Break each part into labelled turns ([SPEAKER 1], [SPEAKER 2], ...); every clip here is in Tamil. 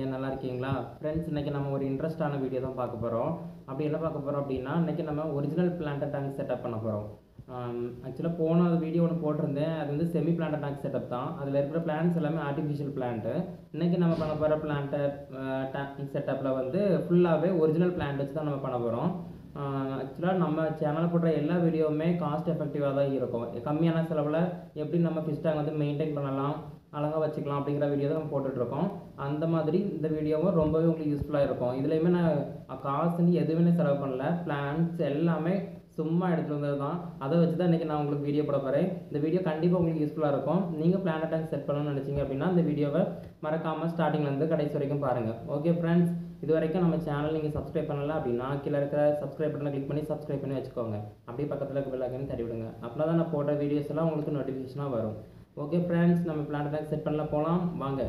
[SPEAKER 1] நல்லா இருக்கீங்களா ஃப்ரெண்ட்ஸ் இன்றைக்கி நம்ம ஒரு இன்ட்ரெஸ்டான வீடியோ தான் பார்க்க போகிறோம் அப்படி என்ன பார்க்க போகிறோம் அப்படின்னா இன்றைக்கி நம்ம ஒரிஜினல் பிளான்ட் டேங்க் செட்டப் பண்ண போகிறோம் ஆக்சுவலாக போன வீடியோ ஒன்று போட்டிருந்தேன் அது வந்து செமி பிளான்ட் டேங்க் செட்டப் தான் அதில் இருக்கிற பிளான்ஸ் எல்லாமே ஆர்டிஃபிஷியல் பிளான்ட்டு இன்றைக்கி நம்ம பண்ண போகிற பிளான்ட்டு டேங்க் செட்டப்பில் வந்து ஃபுல்லாகவே ஒரிஜினல் பிளான்ட் வச்சு தான் நம்ம பண்ண போகிறோம் ஆக்சுவலாக நம்ம சேனலில் போடுற எல்லா வீடியோவுமே காஸ்ட் எஃபெக்டிவாக தான் இருக்கும் கம்மியான செலவில் எப்படி நம்ம ஃபிஷ் டேங்க் வந்து மெயின்டைன் பண்ணலாம் அழகாக வச்சுக்கலாம் அப்படிங்கிற வீடியோ தான் நம்ம போட்டுட்ருக்கோம் அந்த மாதிரி இந்த வீடியோவும் ரொம்பவே உங்களுக்கு யூஸ்ஃபுல்லாக இருக்கும் இதுலேயுமே நான் காசுன்னு எதுவுமே நான் செலவு பண்ணல பிளான்ஸ் எல்லாமே சும்மா எடுத்துகிட்டு வந்தது தான் அதை வச்சு தான் இன்றைக்கி நான் உங்களுக்கு வீடியோ போட போகிறேன் இந்த வீடியோ கண்டிப்பாக உங்களுக்கு யூஸ்ஃபுல்லாக இருக்கும் நீங்கள் பிளானட் டேங்க் செட் பண்ணணும்னு நினச்சிங்க அப்படின்னா இந்த வீடியோவை மறக்காமல் ஸ்டார்டிங்லேருந்து கடைசி வரைக்கும் பாருங்கள் ஓகே ஃப்ரெண்ட்ஸ் இது வரைக்கும் நம்ம சேனல் நீங்கள் சப்ஸ்கிரைப் பண்ணல அப்படின்னா கீழே இருக்கிற சப்ஸ்கிரைப் பட்டனை கிளிக் பண்ணி சப்ஸ்கிரைப் பண்ணி வச்சுக்கோங்க அப்படியே பக்கத்தில் இருக்க பெல் ஐக்கன் தட்டி விடுங்க அப்படின்னா தான் நான் போடுற வீடியோஸ் எல்லாம் உங்களுக்கு நோட்டிஃபிகேஷனாக வரும் ஓகே ஃப்ரெண்ட்ஸ் நம்ம பிளான் டேங்க் செட் பண்ணல போகலாம் வாங்க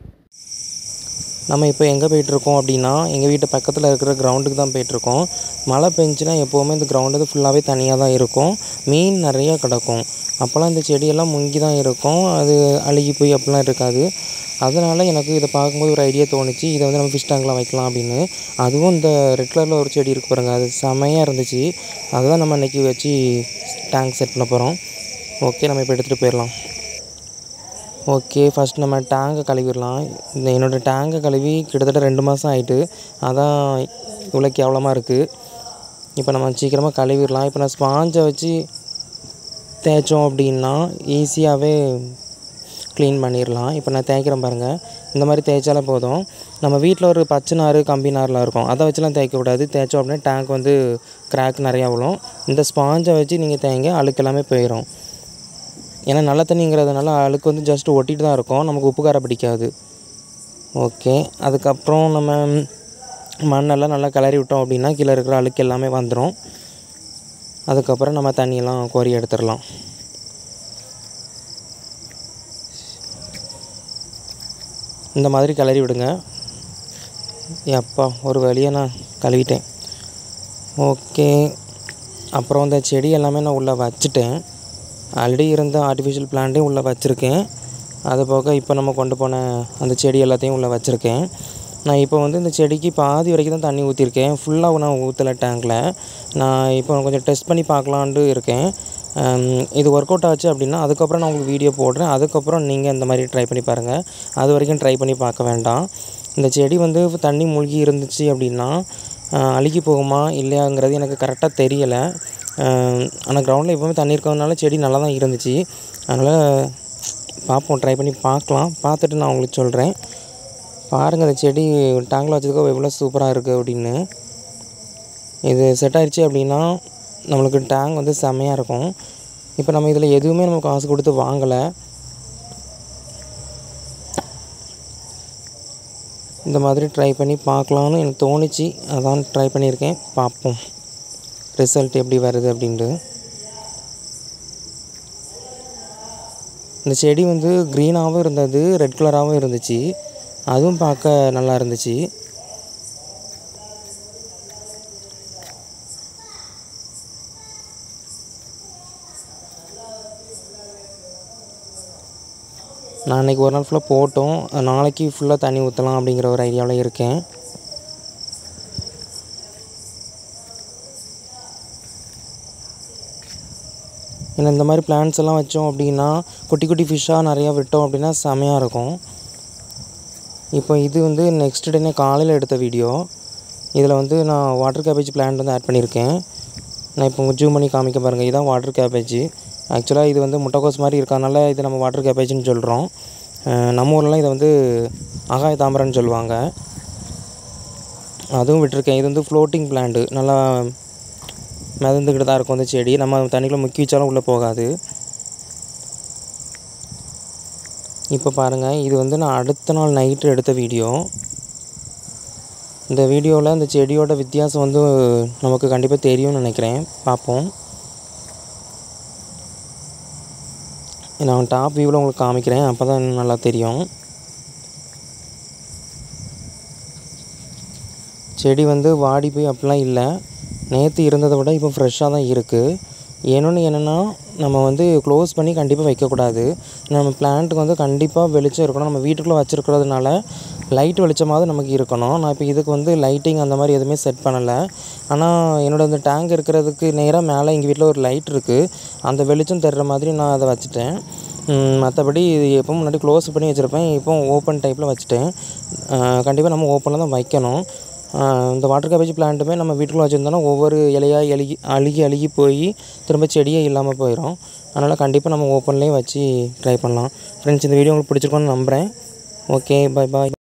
[SPEAKER 2] நம்ம இப்போ எங்கே போயிட்டுருக்கோம் அப்படின்னா எங்கள் வீட்டு பக்கத்தில் இருக்கிற கிரவுண்டுக்கு தான் போயிட்டுருக்கோம் மழை பெஞ்சுன்னா எப்போவுமே இந்த கிரவுண்டு வந்து ஃபுல்லாகவே தனியாக தான் இருக்கும் மீன் நிறையா கிடக்கும் அப்போல்லாம் இந்த செடியெல்லாம் முங்கி தான் இருக்கும் அது அழுகி போய் அப்படிலாம் இருக்காது அதனால் எனக்கு இதை பார்க்கும்போது ஒரு ஐடியா தோணுச்சு இதை வந்து நம்ம ஃபிஷ் டேங்கில் வைக்கலாம் அப்படின்னு அதுவும் இந்த ரெட் கலரில் ஒரு செடி இருக்கு பாருங்கள் அது செமையாக இருந்துச்சு அதுதான் நம்ம இன்றைக்கி வச்சு டேங்க் செட் பண்ண போகிறோம் ஓகே நம்ம இப்போ எடுத்துகிட்டு போயிடலாம் ஓகே ஃபஸ்ட் நம்ம டேங்கை கழுவிடலாம் இந்த என்னோடய டேங்கை கழுவி கிட்டத்தட்ட ரெண்டு மாதம் ஆயிட்டு அதான் இவ்வளோ கேவலமாக இருக்குது இப்போ நம்ம சீக்கிரமாக கழுவிடலாம் இப்போ நான் ஸ்பாஞ்சை வச்சு தேய்ச்சோம் அப்படின்னா ஈஸியாகவே க்ளீன் பண்ணிடலாம் இப்போ நான் தேய்க்கிறேன் பாருங்கள் இந்த மாதிரி தேய்ச்சாலே போதும் நம்ம வீட்டில் ஒரு பச்சை நார் கம்பி நார்லாம் இருக்கும் அதை வச்சுலாம் தேய்க்கக்கூடாது தேய்ச்சோம் அப்படின்னா டேங்க் வந்து கிராக் நிறையா விழும் இந்த ஸ்பாஞ்சை வச்சு நீங்கள் தேய்ங்க அழுக்கு எல்லாமே போயிடும் ஏன்னா நல்ல தண்ணிங்கிறதுனால அழுக்கு வந்து ஜஸ்ட் ஒட்டிட்டு தான் இருக்கும் நமக்கு உப்பு காரம் பிடிக்காது ஓகே அதுக்கப்புறம் நம்ம மண்ணெல்லாம் நல்லா கிளறி விட்டோம் அப்படின்னா கீழே இருக்கிற அழுக்கு எல்லாமே வந்துடும் அதுக்கப்புறம் நம்ம தண்ணியெல்லாம் கோரி எடுத்துடலாம் இந்த மாதிரி கிளறி விடுங்க அப்பா ஒரு வழியை நான் கழுவிட்டேன் ஓகே அப்புறம் இந்த செடி எல்லாமே நான் உள்ளே வச்சுட்டேன் ஆல்ரெடி இருந்த ஆர்டிஃபிஷியல் பிளான்ட்டையும் உள்ளே வச்சுருக்கேன் அது போக இப்போ நம்ம கொண்டு போன அந்த செடி எல்லாத்தையும் உள்ளே வச்சுருக்கேன் நான் இப்போ வந்து இந்த செடிக்கு பாதி வரைக்கும் தான் தண்ணி ஊற்றிருக்கேன் ஃபுல்லாக நான் ஊற்றலை டேங்கில் நான் இப்போ கொஞ்சம் டெஸ்ட் பண்ணி பார்க்கலான்ட்டு இருக்கேன் இது ஒர்க் அவுட் ஆச்சு அப்படின்னா அதுக்கப்புறம் நான் உங்களுக்கு வீடியோ போடுறேன் அதுக்கப்புறம் நீங்கள் இந்த மாதிரி ட்ரை பண்ணி பாருங்கள் அது வரைக்கும் ட்ரை பண்ணி பார்க்க வேண்டாம் இந்த செடி வந்து தண்ணி மூழ்கி இருந்துச்சு அப்படின்னா அழுகி போகுமா இல்லையாங்கிறது எனக்கு கரெக்டாக தெரியலை ஆனால் கிரவுண்டில் எப்போவுமே தண்ணி இருக்கிறதுனால செடி நல்லா தான் இருந்துச்சு அதனால் பார்ப்போம் ட்ரை பண்ணி பார்க்கலாம் பார்த்துட்டு நான் உங்களுக்கு சொல்கிறேன் பாருங்கள் இந்த செடி டேங்கில் வச்சதுக்கோ எவ்வளோ சூப்பராக இருக்குது அப்படின்னு இது செட் ஆயிடுச்சு அப்படின்னா நம்மளுக்கு டேங்க் வந்து செம்மையாக இருக்கும் இப்போ நம்ம இதில் எதுவுமே நம்ம காசு கொடுத்து வாங்கலை இந்த மாதிரி ட்ரை பண்ணி பார்க்கலான்னு எனக்கு தோணுச்சு அதான் ட்ரை பண்ணியிருக்கேன் பார்ப்போம் ரிசல்ட் எப்படி வருது அப்படின்ட்டு இந்த செடி வந்து க்ரீனாகவும் இருந்தது ரெட் கலராகவும் இருந்துச்சு அதுவும் பார்க்க நல்லா இருந்துச்சு நான் அன்றைக்கி ஒரு நாள் ஃபுல்லாக போட்டோம் நாளைக்கு ஃபுல்லாக தண்ணி ஊற்றலாம் அப்படிங்கிற ஒரு ஐடியாவில் இருக்கேன் ஏன்னா இந்த மாதிரி பிளான்ஸ் எல்லாம் வச்சோம் அப்படின்னா குட்டி குட்டி ஃபிஷ்ஷாக நிறையா விட்டோம் அப்படின்னா செமையாக இருக்கும் இப்போ இது வந்து நெக்ஸ்ட் டேனே காலையில் எடுத்த வீடியோ இதில் வந்து நான் வாட்டர் கேபேஜ் பிளான்ட் வந்து ஆட் பண்ணியிருக்கேன் நான் இப்போ ஜூம் பண்ணி காமிக்க பாருங்கள் இதுதான் வாட்டர் கேபேஜ் ஆக்சுவலாக இது வந்து முட்டைக்கோஸ் மாதிரி இருக்கறனால இது நம்ம வாட்டர் கேபேஜ்னு சொல்கிறோம் நம்ம ஊர்லலாம் இதை வந்து ஆகாய தாமரைன்னு சொல்லுவாங்க அதுவும் விட்டுருக்கேன் இது வந்து ஃப்ளோட்டிங் பிளான்ட்டு நல்லா மிதந்துக்கிட்டு தான் இருக்கும் அந்த செடி நம்ம தண்ணிக்குள்ளே முக்கி வச்சாலும் உள்ளே போகாது இப்போ பாருங்கள் இது வந்து நான் அடுத்த நாள் நைட்டு எடுத்த வீடியோ இந்த வீடியோவில் இந்த செடியோட வித்தியாசம் வந்து நமக்கு கண்டிப்பாக தெரியும்னு நினைக்கிறேன் பார்ப்போம் நான் டாப் வியூவில் உங்களுக்கு காமிக்கிறேன் அப்போ தான் நல்லா தெரியும் செடி வந்து வாடி போய் அப்படிலாம் இல்லை நேற்று இருந்ததை விட இப்போ ஃப்ரெஷ்ஷாக தான் இருக்குது இன்னொன்று என்னென்னா நம்ம வந்து க்ளோஸ் பண்ணி கண்டிப்பாக வைக்கக்கூடாது நம்ம பிளான்ட்டுக்கு வந்து கண்டிப்பாக வெளிச்சம் இருக்கணும் நம்ம வீட்டுக்குள்ளே வச்சுருக்கிறதுனால லைட் வெளிச்சமாவது நமக்கு இருக்கணும் நான் இப்போ இதுக்கு வந்து லைட்டிங் அந்த மாதிரி எதுவுமே செட் பண்ணலை ஆனால் என்னோட இந்த டேங்க் இருக்கிறதுக்கு நேராக மேலே எங்கள் வீட்டில் ஒரு லைட் இருக்குது அந்த வெளிச்சம் தர்ற மாதிரி நான் அதை வச்சுட்டேன் மற்றபடி இது எப்போ முன்னாடி க்ளோஸ் பண்ணி வச்சுருப்பேன் இப்போ ஓப்பன் டைப்பில் வச்சுட்டேன் கண்டிப்பாக நம்ம ஓப்பனில் தான் வைக்கணும் ஆஹ் இந்த வாட்டர் கேபேஜ் பிளான்ட்டுமே நம்ம வீட்டுக்குள்ளே வச்சுருந்தோம்னா ஒவ்வொரு இலையாக அழுகி அழுகி அழுகி போய் திரும்ப செடியே இல்லாமல் போயிடும் அதனால் கண்டிப்பாக நம்ம ஓப்பன்லேயே வச்சு ட்ரை பண்ணலாம் ஃப்ரெண்ட்ஸ் இந்த வீடியோ உங்களுக்கு பிடிச்சிருக்கோன்னு நம்புகிறேன் ஓகே பை பாய்